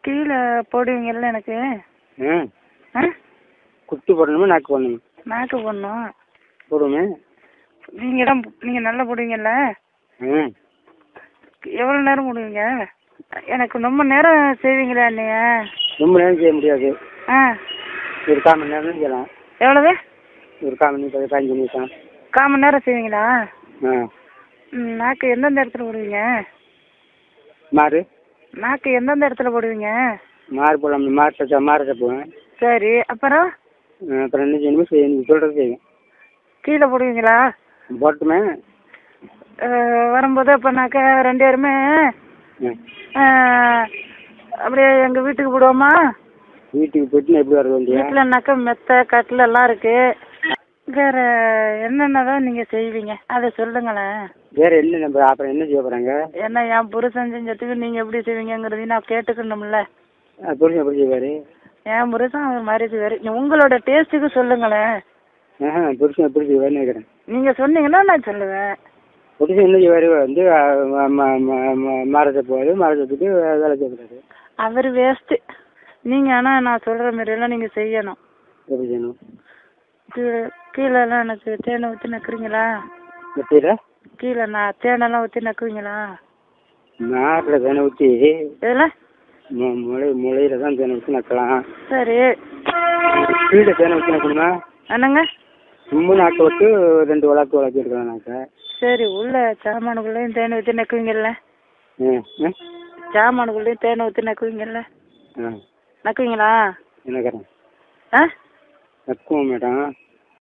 கீழே போடுவீங்கல்ல எனக்கு ம் ஆ குத்து போடணுமா நாக்கு போடணுமா நாக்கு போடணும் போடுவோமே நீங்கள் தான் நீங்கள் நல்லா போடுவீங்கல்ல ம் எவ்வளோ நேரம் போடுவீங்க எனக்கு ரொம்ப நேரம் செய்வீங்களா அண்ணைய ரொம்ப நேரம் செய்ய முடியாது ஆ ஒரு கால் மணி நேரம் செய்யலாம் எவ்வளவு ஒரு கால் மணி பதி- பதினஞ்சு நிமிஷம் கால் மணி நேரம் செய்வீங்களா ஆ ம் நாக்கு எந்தெந்த இடத்துல போடுவீங்க மாறு நாக்கு எந்தெந்த இடத்துல போடுவீங்க மாறு போடலாம் மாறு தச்சா மாறு தப்புவேன் சரி அப்புறம் அப்புறம் என்ன செய்யணுமோ செய்ய நீங்கள் சொல்கிறது செய்வேன் கீழே போடுவீங்களா போட்டுமே அஹ், வரும்போது அப்போனாக்கா ரெண்டு பேருமே ம் அஹ், அப்படியே எங்கள் வீட்டுக்கு போடுவோமா வீட்டுக்கு போயிட்டு எப்படி வர வேண்டிய வீட்டிலனாக்கா மெத்த கட்டில் எல்லாம் இருக்கு வேற என்னென்ன தான் நீங்கள் செய்வீங்க அதை சொல்லுங்களேன் வேற என்ன நம்ம அப்புறம் என்ன செய்ய போகிறாங்க ஏன்னா என் புருஷன் செஞ்சதுக்கு நீங்கள் எப்படி செய்வீங்கங்கிறதையும் நான் கேட்டுக்கணும்ல புரிஞ்சு எப்படி செய்வார் என் புருஷன் அவர் மாதிரி செய்வார் உங்களோட டேஸ்ட்டுக்கு சொல்லுங்களேன் ஆஹா புருஷன் எப்படி செய்வார்னு கேட்குறேன் நீங்கள் சொன்னீங்கன்னா நான் சொல்லுவேன் புருஷன் என்ன செய்வார் வந்து மாரத்தை போவார் மாரத்துக்கு வேலை செய்யக்கூடாது அவர் வேஸ்ட்டு நீங்கள் ஆனால் நான் சொல்கிற மாதிரியெல்லாம் நீங்கள் செய்யணும் எப்படி செய்யணும் கீழே கீழெல்லாம் எனக்கு தேனை ஊற்றி நக்குறீங்களா வெட்டிடுற கீழே நான் தேனெல்லாம் ஊற்றி நக்குவீங்களா நாட்டில் தேனை ஊற்றி இதில் மு முளை முளையில தான் தேனை ஊற்றி நக்கலாம் சரி கீழே தேனை ஊற்றி நக்கணுமா என்னங்க சும்மா நாட்டை விட்டு ரெண்டு வளர்த்து வளர்த்து எடுக்கலாம் நாக்க சரி உள்ள சாமானுக்குள்ளேயும் தேனை ஊற்றி நக்குவீங்கல்ல ம் ம் சாமானுக்குள்ளேயும் தேனை ஊற்றி நக்குவீங்கல்ல ஆ நக்குவீங்களா என்னக்கிறேன் ஆ நக்குவோம் மேடம்